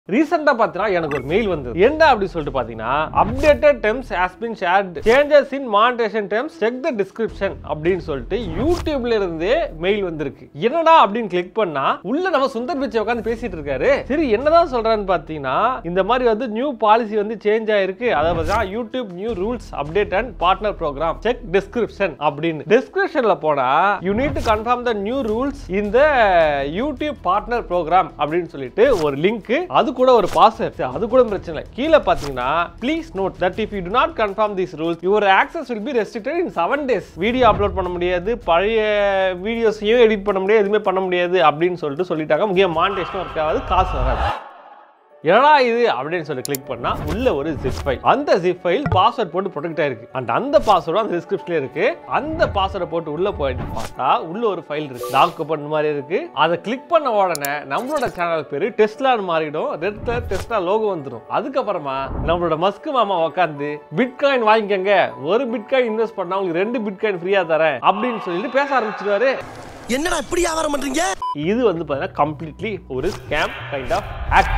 ரீசெண்டா பாத்தீங்கன்னா எனக்கு ஒரு மெயில் வந்தது என்ன அப்படி சொல்லிட்டு பாத்தீங்கன்னா updated terms has been shared changes in monetization terms check the description அப்படின்னு சொல்லிட்டு யூடியூப்ல இருந்தே மெயில் வந்திருக்கு என்னடா அப்படின்னு கிளிக் பண்ணா உள்ள நம்ம சுந்தர் பிச்சை உட்காந்து பேசிட்டு இருக்காரு சரி என்னதான் சொல்றான்னு பாத்தீங்கன்னா இந்த மாதிரி வந்து நியூ பாலிசி வந்து சேஞ்ச் ஆயிருக்கு அதாவது YouTube new rules update and partner program check description அப்படின்னு டிஸ்கிரிப்ஷன்ல போனா you need to confirm the new rules இந்த யூடியூப் பார்ட்னர் ப்ரோக்ராம் அப்படின்னு சொல்லிட்டு ஒரு லிங்க் அது கூட ஒரு பாஸ்வேர்ட் அது கூட பிரச்சனை இல்லை கீழே பாத்தீங்கன்னா please note that if you do not confirm this rules your access will be restricted in seven days video upload பண்ண முடியாது பழைய வீடியோஸையும் எடிட் பண்ண முடியாது எதுவுமே பண்ண முடியாது அப்படின்னு சொல்லிட்டு சொல்லிட்டாங்க முக்கியம் மானிட்டேஷன் ஒர்க் ஆகாது காசு வராது என்னடா இது அப்படின்னு சொல்லி கிளிக் பண்ணா உள்ள ஒரு ஜிப் ஃபைல் அந்த ஜிப் ஃபைல் பாஸ்வேர்ட் போட்டு ப்ரொடெக்ட் ஆயிருக்கு அண்ட் அந்த பாஸ்வேர்டு அந்த டிஸ்கிரிப்ஷன்ல இருக்கு அந்த பாஸ்வேர்டை போட்டு உள்ள போயிட்டு பார்த்தா உள்ள ஒரு ஃபைல் இருக்கு டாக்குமெண்ட் மாதிரி இருக்கு அதை கிளிக் பண்ண உடனே நம்மளோட சேனல் பேரு டெஸ்லான்னு மாறிடும் ரெட் கலர் டெஸ்லா லோகோ வந்துடும் அதுக்கப்புறமா நம்மளோட மஸ்கு மாமா உட்காந்து பிட்காயின் வாங்கிக்கங்க ஒரு பிட்காயின் இன்வெஸ்ட் பண்ணா உங்களுக்கு ரெண்டு பிட்காயின் ஃப்ரீயா தரேன் அப்படின்னு சொல்லிட்டு பேச ஆரம்பிச்சிருவாரு என்னடா இப்படி வியாபாரம் பண்றீங்க இது வந்து பார்த்தீங்கன்னா கம்ப்ளீட்லி ஒரு ஸ்கேம் கைண்ட் ஆஃப் ஆக்ட்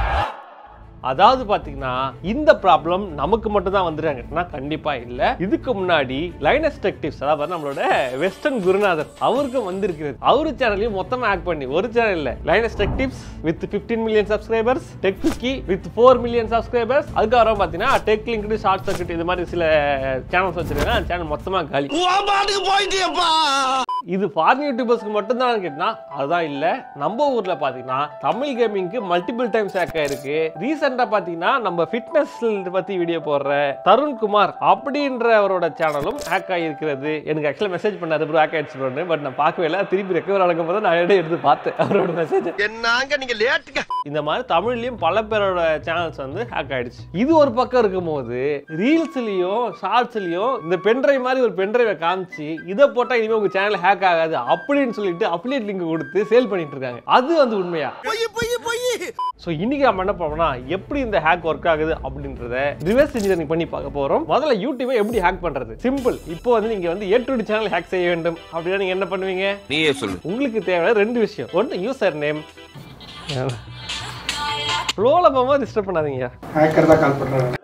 அதாவது பாத்தீங்கன்னா இந்த ப்ராப்ளம் நமக்கு மட்டும் தான் வந்துருக்காங்கன்னா கண்டிப்பா இல்ல இதுக்கு முன்னாடி லைனஸ் டெக் டிப்ஸ் அதாவது நம்மளோட வெஸ்டர்ன் குருநாதர் அவருக்கும் வந்திருக்கிறது அவரு சேனலையும் மொத்தமா ஆக்ட் பண்ணி ஒரு சேனல் இல்ல Linus tech tips with 15 million subscribers tech cookie with 4 million subscribers அதுக்கப்புறம் பாத்தீங்கன்னா டெக் லிங்க்டு ஷார்ட் சர்க்கிட் இது மாதிரி சில சேனல்ஸ் வச்சிருக்காங்க அந்த சேனல் மொத்தமா காலி உன் பாட்டுக்கு போயிட்டியப்பா இது ஃபாரின் யூடியூபர்ஸ்க்கு மட்டும்தான் கேட்டா அதுதான் இல்ல நம்ம ஊர்ல பாத்தீங்கன்னா தமிழ் கேமிங்க்கு மல்டிபிள் டைம்ஸ் ஹேக் ஆயிருக்கு ரீசெண்டா பாத்தீங்கன்னா நம்ம ஃபிட்னஸ் பத்தி வீடியோ போடுற தருண் குமார் அப்படின்றவரோட சேனலும் ஹேக் ஆகிருக்கிறது எனக்கு ஆக்சுவலா மெசேஜ் பண்ணாரு ப்ரோ ஹேக் ஆயிடுச்சு பட் நான் பார்க்கவே இல்லை திருப்பி ரெக்கவர் ஆகும் போது நான் எடுத்து எடுத்து பார்த்தேன் அவரோட மெசேஜ் என்னங்க நீங்க லேட்டுங்க இந்த மாதிரி தமிழ்லயும் பல பேரோட சேனல்ஸ் வந்து ஹேக் ஆயிடுச்சு இது ஒரு பக்கம் இருக்கும்போது ரீல்ஸ்லயும் ஷார்ட்ஸ்லயும் இந்த பென்ட்ரைவ் மாதிரி ஒரு பென்ட்ரைவை காமிச்சு இதை போட்டா இனிமே உங்க சேனல் ஹேக் ஆகாது அப்படின்னு சொல்லிட்டு அப்ளேட் லிங்க் கொடுத்து சேல் பண்ணிட்டு இருக்காங்க அது வந்து உண்மையா பொய் பொய் பொய் ஸோ இன்னைக்கு நம்ம என்ன பண்ணோம்னா எப்படி இந்த ஹேக் ஒர்க் ஆகுது அப்படின்றத ரிவர்ஸ் இன்ஜினியரிங் பண்ணி பார்க்க போறோம் முதல்ல யூடியூபை எப்படி ஹேக் பண்றது சிம்பிள் இப்போ வந்து நீங்க வந்து ஏ டு சேனல் ஹேக் செய்ய வேண்டும் அப்படின்னா நீங்க என்ன பண்ணுவீங்க நீயே சொல்லு உங்களுக்கு தேவை ரெண்டு விஷயம் ஒன்று யூசர் நேம் ஃப்ளோவில் போகும்போது டிஸ்டர்ப் பண்ணாதீங்க ஹேக்கர் தான் கால் பண்றாங்க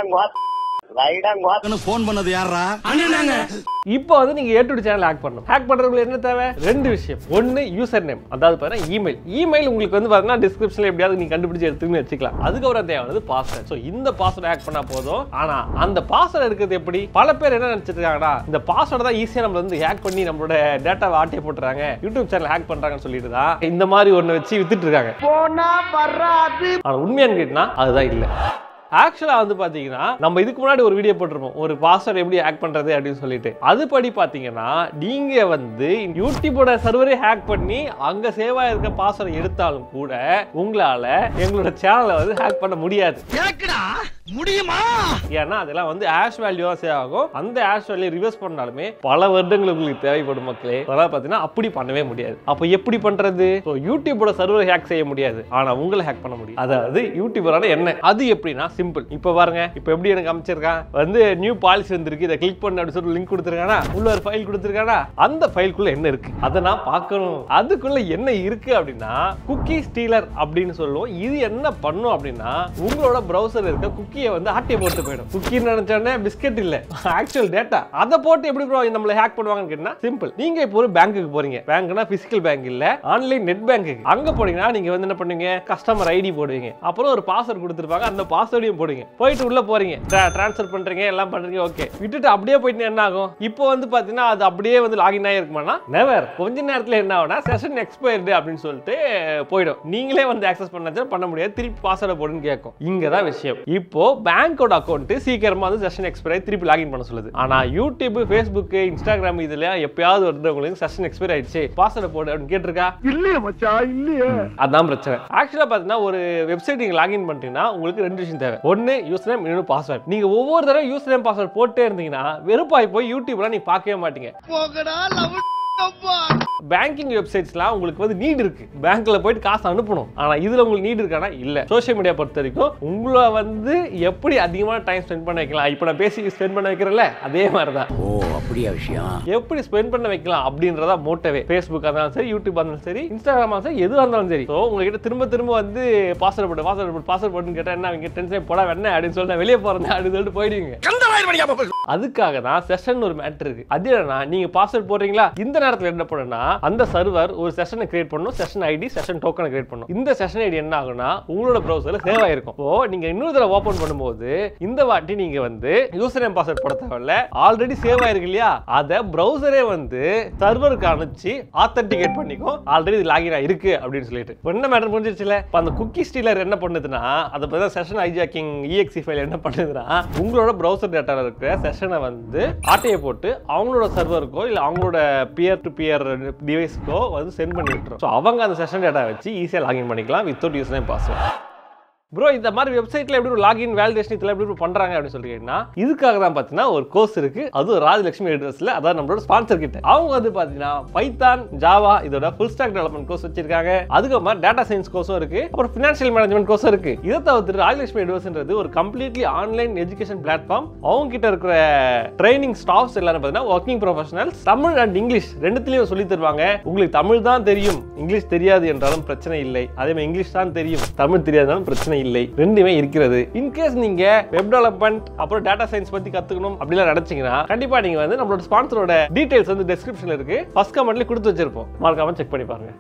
போன் பண்ணது யாரா இப்போ வந்து நீங்க ஏ டு சேனல் ஹேக் பண்ணணும் ஹேக் பண்றதுக்கு என்ன தேவை ரெண்டு விஷயம் ஒன்னு யூசர் நேம் அதாவது பார்த்தீங்கன்னா இமெயில் இமெயில் உங்களுக்கு வந்து பார்த்தீங்கன்னா டிஸ்கிரிப்ஷன்ல எப்படியாவது நீங்க கண்டுபிடிச்சு எடுத்துன்னு வச்சுக்கலாம் அதுக்கப்புறம் தேவையானது பாஸ்வேர்ட் ஸோ இந்த பாஸ்வேர்ட் ஹேக் பண்ணா போதும் ஆனா அந்த பாஸ்வேர்ட் எடுக்கிறது எப்படி பல பேர் என்ன நினைச்சிட்டு இருக்காங்கடா இந்த பாஸ்வேர்ட் தான் ஈஸியா நம்ம வந்து ஹேக் பண்ணி நம்மளோட டேட்டாவை ஆட்டே போட்டுறாங்க யூடியூப் சேனல் ஹேக் பண்றாங்கன்னு சொல்லிட்டு தான் இந்த மாதிரி ஒண்ணு வச்சு வித்துட்டு இருக்காங்க ஆனா உண்மையான்னு கேட்டினா அதுதான் இல்லை ஆக்சுவலாக வந்து பார்த்தீங்கன்னா நம்ம இதுக்கு முன்னாடி ஒரு வீடியோ போட்டிருப்போம் ஒரு பாஸ்வேர்டு எப்படி ஹேக் பண்ணுறது அப்படின்னு சொல்லிட்டு அதுபடி பார்த்தீங்கன்னா நீங்கள் வந்து யூடியூபோட சர்வரே ஹேக் பண்ணி அங்கே சேவ் ஆயிருக்க பாஸ்வேர்டை எடுத்தாலும் கூட உங்களால் எங்களோட சேனலை வந்து ஹேக் பண்ண முடியாது கேக்குடா முடியுமா ஏன்னா அதெல்லாம் வந்து ஆஷ் வேல்யூ தான் சேவ் ஆகும் அந்த ஆஷ் வேல்யூ ரிவர்ஸ் பண்ணாலுமே பல வருடங்கள் உங்களுக்கு தேவைப்படும் மக்களே அதெல்லாம் பார்த்தீங்கன்னா அப்படி பண்ணவே முடியாது அப்போ எப்படி பண்றது ஸோ யூடியூபோட சர்வர் ஹேக் செய்ய முடியாது ஆனா உங்களை ஹேக் பண்ண முடியும் அதாவது யூடியூபரான என்ன அது எப்படின்னா சிம்பிள் இப்போ பாருங்க இப்போ எப்படி எனக்கு அமைச்சிருக்கான் வந்து நியூ பாலிசி வந்திருக்கு இதை கிளிக் பண்ண அப்படின்னு சொல்லி லிங்க் கொடுத்துருக்கானா உள்ள ஒரு ஃபைல் கொடுத்துருக்கானா அந்த ஃபைல்குள்ள என்ன இருக்கு அதை நான் பார்க்கணும் அதுக்குள்ள என்ன இருக்கு அப்படின்னா குக்கி ஸ்டீலர் அப்படின்னு சொல்லுவோம் இது என்ன பண்ணும் அப்படின்னா உங்களோட ப்ரௌசர் இருக்க குக்கியை வந்து ஆட்டிய போட்டு போயிடும் குக்கி நினைச்சோடனே பிஸ்கெட் இல்ல ஆக்சுவல் டேட்டா அதை போட்டு எப்படி ப்ரோ நம்மள ஹேக் பண்ணுவாங்கன்னு கேட்டா சிம்பிள் நீங்க இப்போ ஒரு பேங்க்குக்கு போறீங்க பேங்க்னா பிசிக்கல் பேங்க் இல்ல ஆன்லைன் நெட் பேங்க் அங்க போனீங்கன்னா நீங்க வந்து என்ன பண்ணுவீங்க கஸ்டமர் ஐடி போடுவீங்க அப்புறம் ஒரு பாஸ்வேர்ட் கொடுத்துருப்பாங்க அந்த பாஸ்வேர்டையும் போடுவீங்க போயிட்டு உள்ள போறீங்க ட்ரான்ஸ்ஃபர் பண்றீங்க எல்லாம் பண்றீங்க ஓகே விட்டுட்டு அப்படியே போயிட்டு என்ன ஆகும் இப்போ வந்து பாத்தீங்கன்னா அது அப்படியே வந்து லாகின் ஆகிருக்குமானா நெவர் கொஞ்ச நேரத்துல என்ன ஆகும்னா செஷன் எக்ஸ்பயர்டு அப்படின்னு சொல்லிட்டு போயிடும் நீங்களே வந்து ஆக்சஸ் பண்ணாச்சுன்னா பண்ண முடியாது திருப்பி பாஸ்வேர்டை போடுன்னு கேட்கும் இங்க தான் விஷயம் இப்போ பேங்கோட அக்கௌண்ட் சீக்கிரமா வந்து செஷன் எக்ஸ்பயர் ஆகி திருப்பி லாகின் பண்ண சொல்லுது ஆனா யூடியூப் ஃபேஸ்புக் இன்ஸ்டாகிராம் இதுல எப்பயாவது வந்து உங்களுக்கு செஷன் எக்ஸ்பயர் ஆயிடுச்சு பாஸ்வேர்டை போடு அப்படின்னு கேட்டிருக்கா இல்லையே மச்சான் இல்லையே அதான் பிரச்சனை ஆக்சுவலா பாத்தீங்கன்னா ஒரு வெப்சைட் நீங்க லாகின் பண்ணிட்டீங்கன்னா உங்களுக்கு ரெண்டு விஷயம் தேவை ஒன்னு யூஸ் நேம் இன்னொன்று பாஸ்வேர்ட் நீங்க ஒவ்வொரு தடவை யூஸ் நேம் பாஸ்வேர்ட் போட்டே இருந்தீங்கன்னா வெறுப்பாய் போய் யூடியூப்ல நீங்க பார்க்கவே மாட்டீங்க போகடா லவ் பேங்கிங் வெப்சைட்ஸ்லாம் உங்களுக்கு வந்து நீட் இருக்கு பேங்க்ல போயிட்டு காசு அனுப்பணும் ஆனா இதுல உங்களுக்கு நீட் இருக்கானா இல்ல சோஷியல் மீடியா பொறுத்த வரைக்கும் உங்களை வந்து எப்படி அதிகமான டைம் ஸ்பெண்ட் பண்ண வைக்கலாம் இப்போ நான் பேசி ஸ்பெண்ட் பண்ண வைக்கிறேன்ல அதே மாதிரி தான் ஓ அப்படியா விஷயம் எப்படி ஸ்பெண்ட் பண்ண வைக்கலாம் அப்படின்றதா மோட்டவே ஃபேஸ்புக் இருந்தாலும் சரி யூடியூப் இருந்தாலும் சரி இன்ஸ்டாகிராம் சரி எதுவாக இருந்தாலும் சரி ஸோ உங்ககிட்ட திரும்ப திரும்ப வந்து பாஸ்வேர்ட் போட்டு பாஸ்வேர்ட் போட்டு பாஸ்வேர்ட் போட்டுன்னு கேட்டால் என்ன அவங்க டென்ஷன் போட வேணா அப்படின்னு சொல்லி நான் வெளியே போகிறேன் அப்படின்னு சொல்லிட்டு போயிடுவீங்க அதுக்காக தான் செஷன் ஒரு மேட்டர் இருக்கு அது என்னன்னா நீங்க பாஸ்வேர்ட் போடுறீங்களா இந்த நேரத்தில் என்ன பண்ணுன்னா அந்த சர்வர் ஒரு செஷனை கிரியேட் பண்ணும் செஷன் ஐடி செஷன் டோக்கனை கிரியேட் பண்ணும் இந்த செஷன் ஐடி என்ன ஆகும்னா உங்களோட ப்ரௌசர்ல சேவ் ஆயிருக்கும் இப்போ நீங்க இன்னொரு தடவை ஓபன் பண்ணும்போது இந்த வாட்டி நீங்க வந்து யூசர் நேம் பாஸ்வேர்ட் போட தேவையில்ல ஆல்ரெடி சேவ் ஆயிருக்கு இல்லையா அதை ப்ரௌசரே வந்து சர்வருக்கு அனுப்பிச்சு ஆத்தென்டிகேட் பண்ணிக்கும் ஆல்ரெடி இது லாகின் இருக்கு அப்படின்னு சொல்லிட்டு இப்ப என்ன மேட்டர் புரிஞ்சிருச்சுல இப்போ அந்த குக்கி ஸ்டீலர் என்ன பண்ணுதுன்னா அதை பத்தி செஷன் ஹைஜாக்கிங் இஎக்ஸி ஃபைல் என்ன பண்ணுதுன்னா உங்களோட ப்ரௌசர் டேட்டால இருக்கிற செஷனை வந்து ஆட்டையை போட்டு அவங்களோட சர்வருக்கோ இல்ல அவங்களோட பியர் டு பியர் டிவைஸ்க்கோ வந்து சென்ட் பண்ணி விட்டுரும் ஸோ அவங்க அந்த செஷன் டேட்டா வச்சு ஈஸியாக லாகின் பண்ணிக்கலாம் without user name password bro இந்த மாதிரி வெப்சைட்ல எப்படி ஒரு லாகின் வேலிடேஷன் இதெல்லாம் எப்படி பண்றாங்க அப்படின்னு சொல்லி கேட்டீங்கன்னா இதுக்காக தான் பார்த்தீங்கன்னா ஒரு கோர்ஸ் இருக்கு அதுவும் ராஜலட்சுமி எடிட்டர்ஸ்ல அதாவது நம்மளோட ஸ்பான்சர் கிட்ட அவங்க வந்து பார்த்தீங்கன்னா பைத்தான் ஜாவா இதோட ஃபுல் ஸ்டாக் டெவலப்மெண்ட் கோர்ஸ் வச்சிருக்காங்க அதுக்கப்புறமா டேட்டா சயின்ஸ் கோர்ஸும் இருக்கு அப்புறம் ஃபினான்ஷியல் மேனேஜ்மெண்ட் கோர்ஸும் இருக்கு இதை தவிர்த்து ராஜலட்சுமி எடிட்டர்ஸ்ன்றது ஒரு கம்ப்ளீட்லி ஆன்லைன் எஜுகேஷன் பிளாட்ஃபார்ம் அவங்க கிட்ட இருக்கிற ட்ரைனிங் ஸ்டாஃப்ஸ் எல்லாரும் பார்த்தீங்கன்னா working professionals Tamil and English ரெண்டுத்திலையும் சொல்லி தருவாங்க உங்களுக்கு தமிழ் தான் தெரியும் இங்கிலீஷ் தெரியாது என்றாலும் பிரச்சனை இல்லை அதே மாதிரி இங்கிலீஷ் தான் தெரியும் தமிழ் தெரியாதுனாலும் பிரச்சனை இல்லை ரெண்டுமே இருக்கிறது இன்கேஸ் நீங்க வெப் டெவலப்மெண்ட் அப்புறம் டேட்டா சயின்ஸ் பத்தி கத்துக்கணும் அப்படிலாம் நினைச்சீங்கன்னா கண்டிப்பா நீங்க வந்து நம்மளோட ஸ்பான்சரோட டீடைல்ஸ் வந்து டெஸ்கிரிப்ஷன்ல இருக்கு ஃபர்ஸ்ட் கமெண்ட்ல கொடுத்து வச்சிருப்போம் மறக்காம செக் பண்ணி பாருங்க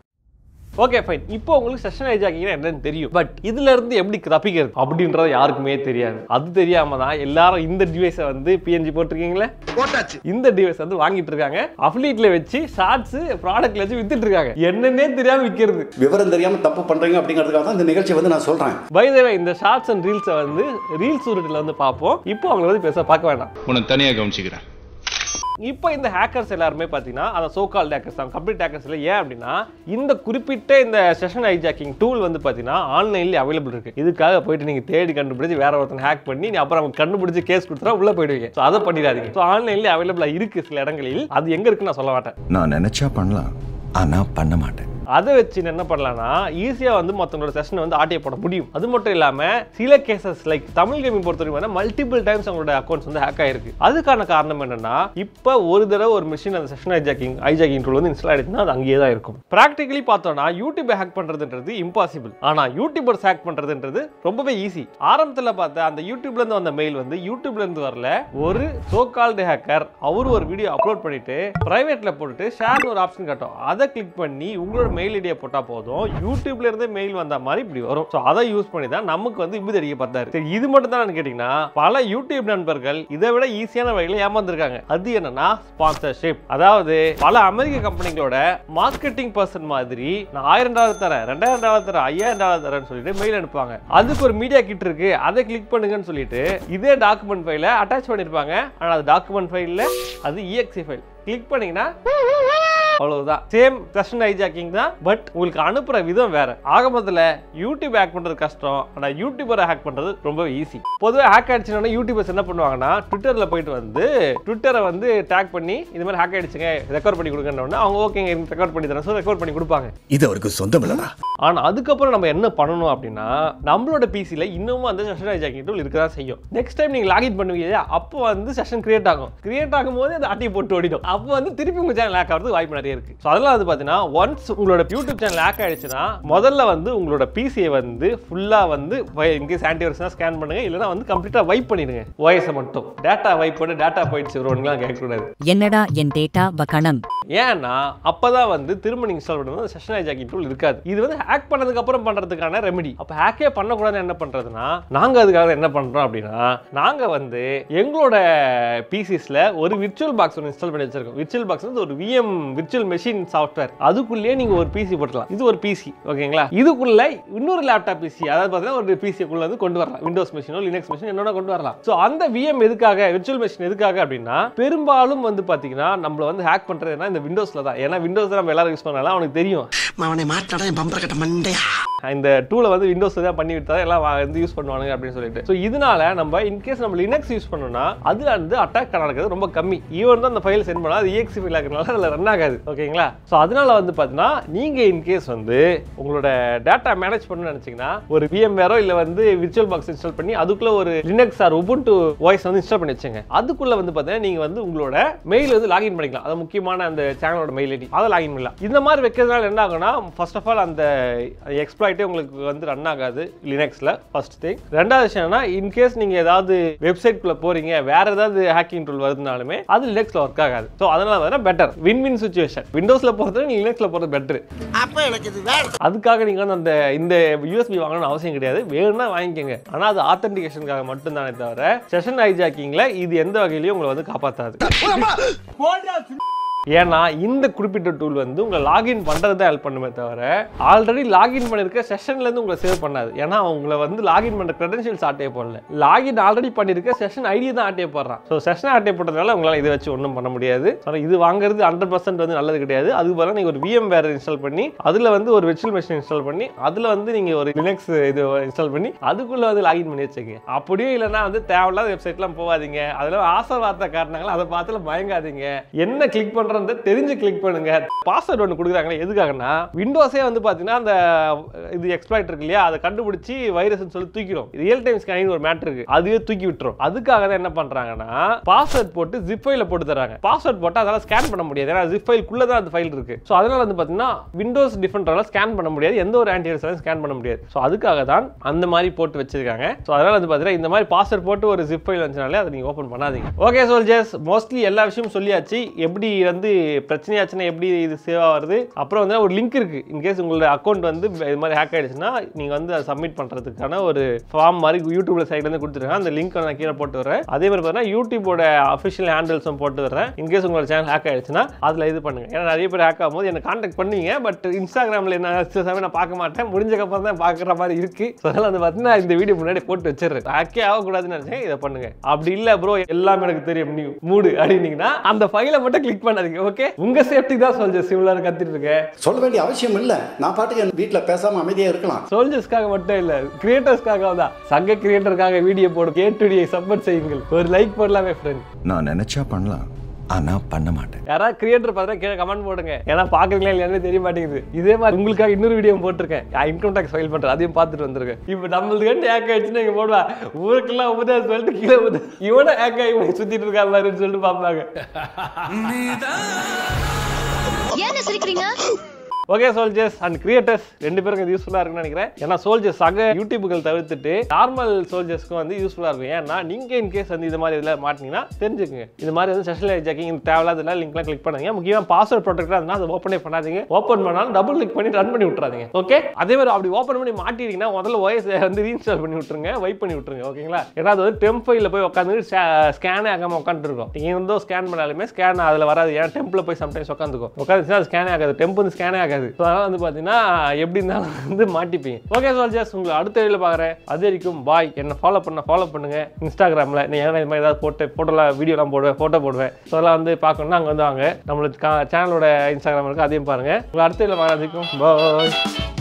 ஓகே ஃபைன் இப்போ உங்களுக்கு செஷன் ஹைஜாக்கிங்னா என்னன்னு தெரியும் பட் இதுல இருந்து எப்படி தப்பிக்கிறது அப்படின்றது யாருக்குமே தெரியாது அது தெரியாம தான் எல்லாரும் இந்த டிவைஸை வந்து பிஎன்ஜி போட்டிருக்கீங்களே போட்டாச்சு இந்த டிவைஸ் வந்து வாங்கிட்டு இருக்காங்க அஃபிலியேட்ல வச்சு ஷார்ட்ஸ் ப்ராடக்ட்ல வச்சு வித்துட்டு இருக்காங்க என்னன்னே தெரியாம விக்கிறது விவரம் தெரியாம தப்பு பண்றீங்க அப்படிங்கிறதுக்காக தான் இந்த நிகழ்ச்சியை வந்து நான் சொல்றேன் பை த வே இந்த ஷார்ட்ஸ் அண்ட் ரீல்ஸை வந்து ரீல்ஸ் உருட்டில் வந்து பார்ப்போம் இப்போ அவங்களை வந்து பெருசாக பார்க்க வேண்டாம் உன்னை தனியாக கவனிச்சுக்கிறேன் இப்போ இந்த ஹேக்கர்ஸ் எல்லாருமே பார்த்தீங்கன்னா அந்த சோகால் ஹேக்கர்ஸ் தான் கம்ப்ளீட் ஹேக்கர்ஸ் இல்லை ஏன் அப்படின்னா இந்த குறிப்பிட்ட இந்த செஷன் ஹைஜாக்கிங் டூல் வந்து பார்த்தீங்கன்னா ஆன்லைன்லேயே அவைலபிள் இருக்கு இதுக்காக போயிட்டு நீங்கள் தேடி கண்டுபிடிச்சு வேற ஒருத்தன் ஹேக் பண்ணி நீ அப்புறம் அவங்க கண்டுபிடிச்சு கேஸ் கொடுத்துட்டா உள்ள போயிடுவீங்க ஸோ அதை பண்ணிடாதீங்க ஸோ ஆன்லைன்லேயே அவைலபிளாக இருக்கு சில இடங்களில் அது எங்கே இருக்குன்னு நான் சொல்ல மாட்டேன் நான் நினைச்சா பண்ணலாம் ஆனா பண்ண மாட்டேன் அதை வச்சு என்ன பண்ணலாம்னா ஈஸியாக வந்து மற்றவங்களோட செஷனை வந்து ஆட்டிய போட முடியும் அது மட்டும் இல்லாமல் சில கேசஸ் லைக் தமிழ் கேமிங் பொறுத்த வரைக்கும் மல்டிபிள் டைம்ஸ் அவங்களோட அக்கௌண்ட்ஸ் வந்து ஹேக் ஆயிருக்கு அதுக்கான காரணம் என்னன்னா இப்போ ஒரு தடவை ஒரு மிஷின் அந்த செஷன் ஹைஜாக்கிங் ஹைஜாக்கிங் டூல் வந்து இன்ஸ்டால் ஆயிடுச்சுன்னா அது அங்கேயே தான் இருக்கும் ப்ராக்டிகலி பார்த்தோம்னா யூடியூப் ஹேக் பண்ணுறதுன்றது இம்பாசிபிள் ஆனால் யூடியூபர்ஸ் ஹேக் பண்ணுறதுன்றது ரொம்பவே ஈஸி ஆரம்பத்தில் பார்த்த அந்த யூடியூப்லேருந்து வந்த மெயில் வந்து யூடியூப்லேருந்து வரல ஒரு சோகால்டு ஹேக்கர் அவர் ஒரு வீடியோ அப்லோட் பண்ணிட்டு பிரைவேட்ல போட்டுட்டு ஷேர்னு ஒரு ஆப்ஷன் காட்டும் அதை கிளிக் பண்ணி உங்களோட மெயில் ஐடியை போட்டால் போதும் யூடியூப்ல இருந்தே மெயில் வந்த மாதிரி இப்படி வரும் ஸோ அதை யூஸ் பண்ணி தான் நமக்கு வந்து இப்படி அடிக்க பார்த்தாரு சரி இது மட்டும் தான் கேட்டிங்கன்னா பல யூடியூப் நண்பர்கள் இதை விட ஈஸியான வகையில் ஏமாந்துருக்காங்க அது என்னன்னா ஸ்பான்சர்ஷிப் அதாவது பல அமெரிக்க கம்பெனிகளோட மார்க்கெட்டிங் பர்சன் மாதிரி நான் ஆயிரம் டாலர் தரேன் ரெண்டாயிரம் டாலர் தரேன் ஐயாயிரம் டாலர் தரேன்னு சொல்லிட்டு மெயில் அனுப்புவாங்க அதுக்கு ஒரு மீடியா கிட் இருக்கு அதை கிளிக் பண்ணுங்கன்னு சொல்லிட்டு இதே டாக்குமெண்ட் ஃபைலை அட்டாச் பண்ணிருப்பாங்க ஆனால் அது டாக்குமெண்ட் ஃபைலில் அது இஎக்ஸி ஃபைல் கிளிக் பண்ணீங்கன்னா அவ்வளவுதான் சேம் செஷன் ஹைஜாக்கிங் தான் பட் உங்களுக்கு அனுப்புற விதம் வேற ஆக மொத்தத்தில் யூடியூப் ஹேக் பண்றது கஷ்டம் ஆனா யூடியூபரை ஹேக் பண்றது ரொம்ப ஈஸி பொதுவாக ஹேக் ஆயிடுச்சுன்னா யூடியூபர்ஸ் என்ன பண்ணுவாங்கன்னா ட்விட்டர்ல போயிட்டு வந்து ட்விட்டரை வந்து டேக் பண்ணி இது மாதிரி ஹேக் ஆயிடுச்சுங்க ரெக்கார்ட் பண்ணி கொடுங்கன்னு அவங்க ஓகேங்க ரெக்கார்ட் பண்ணி தரேன் ஸோ ரெக்கார்ட் பண்ணி கொடுப்பாங்க இது அவருக்கு சொந்தம் இல்லடா ஆனா அதுக்கப்புறம் நம்ம என்ன பண்ணணும் அப்படின்னா நம்மளோட பிசியில் இன்னமும் அந்த செஷன் ஹைஜாக்கிங் டூல் இருக்க தான் செய்யும் நெக்ஸ்ட் டைம் நீங்க லாகின் பண்ணுவீங்க இல்லையா, அப்போ வந்து செஷன் கிரியேட் ஆகும் கிரியேட் ஆகும்போது அந்த அட்டையை போட்டு ஓடிடும் அப்போ வந்து திருப்பி உங்க சேனல் ஹேக் ஆகிறதுக்கு வாய்ப்பு நிறைய இருக்கு ஸோ அதெல்லாம் வந்து பார்த்தீங்கன்னா ஒன்ஸ் உங்களோட யூடியூப் சேனல் ஹேக் ஆயிடுச்சுன்னா முதல்ல வந்து உங்களோட பிசியை வந்து ஃபுல்லா வந்து இன்கேஸ் ஆன்டிவைரஸ்னா ஸ்கேன் பண்ணுங்க இல்லைன்னா வந்து கம்ப்ளீட்டா வைப் பண்ணிடுங்க ஓஎஸை மட்டும் டேட்டா வைப் பண்ணி டேட்டா போயிடுச்சு வருவானுங்களாம் கேட்கக்கூடாது என்னடா என் டேட்டா வக்கணம் ஏன்னா அப்பதான் வந்து திரும்ப நீங்க இன்ஸ்டால் பண்ணும்போது செஷன் ஹைஜாக்கிங் டூல் இருக்காது இது வந்து ஹேக் பண்ணதுக்கு அப்புறம் பண்றதுக்கான ரெமெடி அப்ப ஹேக்கே பண்ணக்கூடாதுன்னு என்ன பண்றதுன்னா நாங்க அதுக்காக என்ன பண்றோம் அப்படின்னா நாங்க வந்து எங்களோட பிசிஸ்ல ஒரு விர்ச்சுவல் பாக்ஸ் ஒன்று இன்ஸ்டால் பண்ணி வச்சிருக்கோம் விர்ச்சுவல் பாக்ஸ் வந்து ஒரு விஎம் விர்ச்சுவல் மெஷின் சாஃப்ட்வேர் அதுக்குள்ளேயே நீங்க ஒரு பிசி போட்டுக்கலாம் இது ஒரு பிசி ஓகேங்களா இதுக்குள்ள இன்னொரு லேப்டாப் பிசி அதாவது பார்த்தீங்கன்னா ஒரு பிசிக்குள்ள வந்து கொண்டு வரலாம் விண்டோஸ் மிஷினோ லினக்ஸ் மிஷின் என்னோட கொண்டு வரலாம் ஸோ அந்த விஎம் எதுக்காக விர்ச்சுவல் மிஷின் எதுக்காக அப்படின்னா பெரும்பாலும் வந்து பாத்தீங்கன்னா நம்மள வந்து ஹேக் பண்றதுன்னா இந்த விண்டோஸில் தான் ஏன்னா விண்டோஸ் நம்ம எல்லாரும் யூஸ் பண்ணாலும் அவனுக்கு தெரியும் அவனை மாட்டாடா என் பம்பர கட்ட மண்டையா இந்த டூலை வந்து விண்டோஸ் தான் பண்ணி விட்டா எல்லாம் வா- வந்து யூஸ் பண்ணுவானுங்க அப்படின்னு சொல்லிட்டு ஸோ இதனால நம்ம இன்கேஸ் நம்ம லினக்ஸ் யூஸ் பண்ணோம்னா அதுல வந்து அட்டாக் நடக்கிறது ரொம்ப கம்மி ஈவன் தான் அந்த ஃபைல் சென்ட் பண்ணா அது EXE ஃபைல் ஆகிறதுனால அதில் ரன் ஆகாது ஓகேங்களா ஸோ அதனால வந்து பார்த்தீங்கன்னா நீங்க இன்கேஸ் வந்து உங்களோட டேட்டா மேனேஜ் பண்ணணும்னு நினைச்சீங்கன்னா ஒரு விஎம் வேறோ இல்லை வந்து விர்ச்சுவல் பாக்ஸ் இன்ஸ்டால் பண்ணி அதுக்குள்ள ஒரு லினக்ஸ் ஆர் உபுண்டு வாய்ஸ் வந்து இன்ஸ்டால் பண்ணி வச்சுங்க அதுக்குள்ள வந்து பார்த்தீங்கன்னா நீங்க வந்து உங்களோட மெயில் வந்து லாகின் பண்ணிக்கலாம் அது முக்கியமான அந்த சேனலோட மெயில் ஐடி அதை லாகின் பண்ணலாம் இந்த மாதிரி வைக்கிறதுனால என்ன ஆகும்னா ஃபர்ஸ்ட் ஆஃப் ஆல் அந்த எக்ஸ்ப்ளாய்ட்டே உங்களுக்கு வந்து ரன் ஆகாது லினக்ஸில் ஃபர்ஸ்ட் திங் ரெண்டாவது விஷயம் என்ன இன்கேஸ் நீங்கள் ஏதாவது வெப்சைட்குள்ளே போறீங்க வேற ஏதாவது ஹேக்கிங் டூல் வருதுனாலுமே அது லினக்ஸில் ஒர்க் ஆகாது ஸோ அதனால வந்து பெட்டர் வின் வின் சுச்சுவேஷன் விண்டோஸில் போகிறது நீங்கள் லினக்ஸில் போகிறது பெட்டர் அப்ப எனக்கு இது வேற அதுக்காக நீங்கள் வந்து அந்த இந்த யூஎஸ்பி வாங்கணும்னு அவசியம் கிடையாது வேணும்னா வாங்கிக்கோங்க ஆனால் அது ஆத்தென்டிகேஷனுக்காக மட்டும்தானே தவிர செஷன் ஹைஜாக்கிங்கில் இது எந்த வகையிலையும் உங்களை வந்து காப்பாற்றாது ஏன்னா இந்த குறிப்பிட்ட டூல் வந்து உங்களை லாகின் பண்ணுறது தான் ஹெல்ப் பண்ணுமே தவிர ஆல்ரெடி லாகின் பண்ணிருக்க செஷன்ல இருந்து உங்களை சேவ் பண்ணாது ஏன்னா உங்களை வந்து லாகின் பண்ற கிரெடென்ஷியல்ஸ் ஆட்டே போடல லாகின் ஆல்ரெடி பண்ணிருக்க செஷன் ஐடி தான் ஆட்டே போடுறான் ஸோ செஷன் ஆட்டே போட்டதுனால உங்களால் இதை வச்சு ஒன்றும் பண்ண முடியாது ஸோ இது வாங்குறது ஹண்ட்ரட் பர்சன்ட் வந்து நல்லது கிடையாது அதுக்கு பதிலாக நீங்கள் ஒரு விஎம் வேற இன்ஸ்டால் பண்ணி அதில் வந்து ஒரு விர்ச்சுவல் மிஷின் இன்ஸ்டால் பண்ணி அதில் வந்து நீங்கள் ஒரு லினக்ஸ் இது இன்ஸ்டால் பண்ணி அதுக்குள்ளே வந்து லாகின் பண்ணி வச்சுக்கங்க அப்படியே இல்லைன்னா வந்து தேவையில்லாத வெப்சைட்லாம் போகாதீங்க அதில் ஆசை வார்த்தை காட்டினாங்களா அதை பார்த்துல பயங்காதீங்க என்ன கிளிக் பண்ணுறது தெரிஞ்சு கிளிக் பண்ணுங்க பாஸ்வேர்டு ஒன்று கொடுக்குறாங்களே எதுக்காகனா விண்டோஸே வந்து பார்த்தீங்கன்னா அந்த இது எக்ஸ்ப்ளாய்ட் இருக்கு இல்லையா அதை கண்டுபிடிச்சி வைரஸ்னு சொல்லி தூக்கிடும் ரியல் டைம் ஸ்கேனிங் ஒரு மேட்டர் இருக்கு அதுவே தூக்கி விட்டுரும் அதுக்காக தான் என்ன பண்றாங்கன்னா பாஸ்வேர்ட் போட்டு ஜிப் ஃபைல போட்டு தராங்க பாஸ்வேர்ட் போட்டு அதனால ஸ்கேன் பண்ண முடியாது ஏன்னா ஜிப் ஃபைல்குள்ள தான் அந்த ஃபைல் இருக்கு ஸோ அதனால வந்து பார்த்தீங்கன்னா விண்டோஸ் டிஃபரெண்டால ஸ்கேன் பண்ண முடியாது எந்த ஒரு ஆன்டிவைரஸாலும் ஸ்கேன் பண்ண முடியாது ஸோ அதுக்காக தான் அந்த மாதிரி போட்டு வச்சிருக்காங்க ஸோ அதனால வந்து பார்த்தீங்கன்னா இந்த மாதிரி பாஸ்வேர்ட் போட்டு ஒரு ஜிப் ஃபைல் வந்துச்சுனாலே அதை நீங்கள் ஓப்பன் பண்ணாதீங்க ஓகே சோல்ஜர்ஸ் மோஸ்ட்லி எல்லா விஷயமும் சொல்லியாச்சு எப்படி வந்து பிரச்சனையாச்சுன்னா எப்படி இது சேவ் ஆகுறது அப்புறம் வந்து ஒரு லிங்க் இருக்கு இன்கேஸ் உங்களோட அக்கௌண்ட் வந்து இது மாதிரி ஹேக் ஆயிடுச்சுன்னா நீங்க வந்து அதை சப்மிட் பண்றதுக்கான ஒரு ஃபார்ம் மாதிரி யூடியூப்ல சைட்ல இருந்து கொடுத்துருக்காங்க அந்த லிங்க் நான் கீழே போட்டு வரேன் அதே மாதிரி பார்த்தீங்கன்னா யூடியூபோட அஃபிஷியல் ஹேண்டில்ஸும் போட்டு வரேன் இன்கேஸ் உங்களோட சேனல் ஹேக் ஆயிடுச்சுன்னா அதுல இது பண்ணுங்க ஏன்னா நிறைய பேர் ஹேக் ஆகும்போது என்ன கான்டாக்ட் பண்ணுவீங்க பட் இன்ஸ்டாகிராம்ல என்ன சில சமயம் நான் பார்க்க மாட்டேன் முடிஞ்சக்கப்புறம் தான் பார்க்குற மாதிரி இருக்கு So, அதனால வந்து பார்த்தீங்கன்னா இந்த வீடியோ முன்னாடி போட்டு வச்சிடுறேன் ஹேக்கே ஆகக்கூடாதுன்னு நினைச்சேன் இதை பண்ணுங்க அப்படி இல்ல ப்ரோ எல்லாம் எனக்கு தெரியும் நீ மூடு அப்படின்னீங்கன்னா அந்த ஃபைலை மட்டும் கிளிக் பண்ணாதீங்க ஓகே உங்க சேஃப்டி தான் சொல்றேன் சிமிலர் கத்திட்டு இருக்கேன் சொல்ல வேண்டிய அவசியம் இல்லை நான் பாட்டுக்கு என் வீட்டில் பேசாமல் அமைதியாக இருக்கலாம் சோல்ஜர்ஸ்க்காக மட்டும் இல்ல கிரியேட்டர்ஸ்க்காக தான் சங்க கிரியேட்டருக்காக வீடியோ போடும் கேட்டுடியை சப்போர்ட் செய்யுங்கள் ஒரு லைக் போடலாமே ஃப்ரெண்ட் நான் நினைச்சா பண்ணலாம் ஆனா பண்ண மாட்டேன் யாராவது கிரியேட்டர் பார்த்தா கீழே கமெண்ட் போடுங்க ஏன்னா பாக்குறீங்களா இல்லையானு தெரிய மாட்டேங்குது இதே மாதிரி உங்களுக்காக இன்னொரு வீடியோ போட்டிருக்கேன் இன்கம் டேக்ஸ் ஃபைல் பண்றேன் அதையும் பார்த்துட்டு வந்துருக்கேன் இப்போ நம்மளுக்கு கண்டு ஹேக் ஆயிடுச்சுன்னு இங்க போடுவா ஊருக்கெல்லாம் உபதேசம் சொல்லிட்டு கீழே ஊது இவனை ஹேக் ஆகி சுத்திட்டு இருக்கா மாதிரின்னு சொல்லிட்டு பார்ப்பாங்க ஏன் சிரிக்கிறீங்க ஓகே சோல்ஜர்ஸ் அண்ட் கிரியேட்டர்ஸ் ரெண்டு பேருக்கும் இது யூஸ்ஃபுல்லாக இருக்குன்னு நினைக்கிறேன் ஏன்னா சோல்ஜர்ஸ் சக யூடியூபுகள் தவிர்த்துட்டு நார்மல் சோல்ஜர்ஸ்க்கும் வந்து யூஸ்ஃபுல்லாக இருக்கும் ஏன்னா நீங்கள் இன் கேஸ் வந்து இது மாதிரி இதில் மாட்டினீங்கன்னா தெரிஞ்சுக்கங்க இது மாதிரி வந்து செஷன் ஜாக்கிங் இந்த தேவையில்லாத லிங்க்லாம் கிளிக் பண்ணுங்க முக்கியமாக பாஸ்வேர்ட் ப்ரொடெக்டாக இருந்தால் அதை ஓப்பனே பண்ணாதீங்க ஓப்பன் பண்ணாலும் டபுள் கிளிக் பண்ணி ரன் பண்ணி விட்றாதீங்க ஓகே அதே மாதிரி அப்படி ஓப்பன் பண்ணி மாட்டிட்டீங்கன்னா முதல்ல OS வந்து ரீஇன்ஸ்டால் பண்ணி விட்டுருங்க வைப் பண்ணி விட்டுருங்க ஓகேங்களா ஏன்னா அது வந்து டெம்ப் ஃபைலில் போய் உட்காந்து ஸ்கேனே ஆகாமல் உட்காந்துருக்கும் நீங்கள் இருந்தோ ஸ்கேன் பண்ணாலுமே ஸ்கேன் அதில் வராது ஏன் டெம்பில் போய் சம்டைம்ஸ் உட்காந்துக்கும் உட்காந்துச்சுன்னா அது ஸ்கேனே ஆகாது டெம்ப் வந்து ஸ்கேனே ஆகாது ஸோ அதனால் வந்து பார்த்தீங்கன்னா எப்படி இருந்தாலும் வந்து மாட்டிப்பீங்க ஓகே சோல்ஜர்ஸ் உங்களை அடுத்த வீடியோவில் பார்க்குறேன் அது வரைக்கும் பாய் என்ன ஃபாலோ பண்ண ஃபாலோ பண்ணுங்க இன்ஸ்டாகிராமில் நீ ஏன்னா இது மாதிரி ஏதாவது போட்டு ஃபோட்டோலாம் வீடியோலாம் போடுவேன் ஃபோட்டோ போடுவேன் ஸோ அதெல்லாம் வந்து பார்க்கணும்னா அங்கே வந்து வாங்க நம்மளுக்கு சேனலோட இன்ஸ்டாகிராம் இருக்குது அதையும் பாருங்கள் உங்களை அடுத்த வீடியோவில் பார்க்குறதுக்கும் பாய்